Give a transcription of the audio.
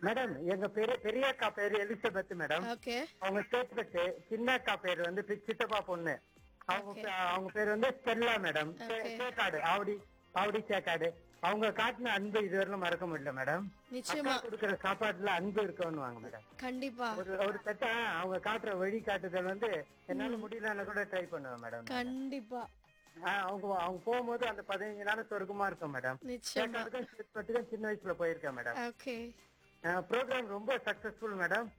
Madam எங்க பெரிய பெரிய அக்கா பேரு எலிசபெத் மேடம் ஓகே அவங்க சேத்துப்பட்டு சின்ன அக்கா பேரு வந்து பி- சித்தப்பா பொண்ணு அவங்க பே- அவங்க பேர் வந்து ஸ்டெல்லா மேடம் சே- Okay. சேக்காடு ஆவடி ஆவடி சேக்காடு அவங்க காட்டின அன்பு இதுவரையிலும் மறக்க முடியல மேடம் நிச்சயமா அக்கா கொடுக்கிற சாப்பாட்டுல அன்பு இருக்கணும் வாங்க மேடம் கண்டிப்பா ஒரு ஒரு தட்ட அவங்க காட்டுற வழி காட்டுதல் வந்து என்னால முடியலன்னு கூட ட்ரை பண்ணுவேன் மேடம் கண்டிப்பா ஆஹ் அவங்க அவங்க போகும்போது அந்த பதினஞ்சு நாள் சொர்க்கமா இருக்கும் மேடம் நிச்சயமா சேக்காடுக்கும் சின்ன வயசுல போயிருக்கேன் மேடம் ஓகே ப்ரோக்ராம் ரொம்ப சக்சஸ்ஃபுல் மேடம்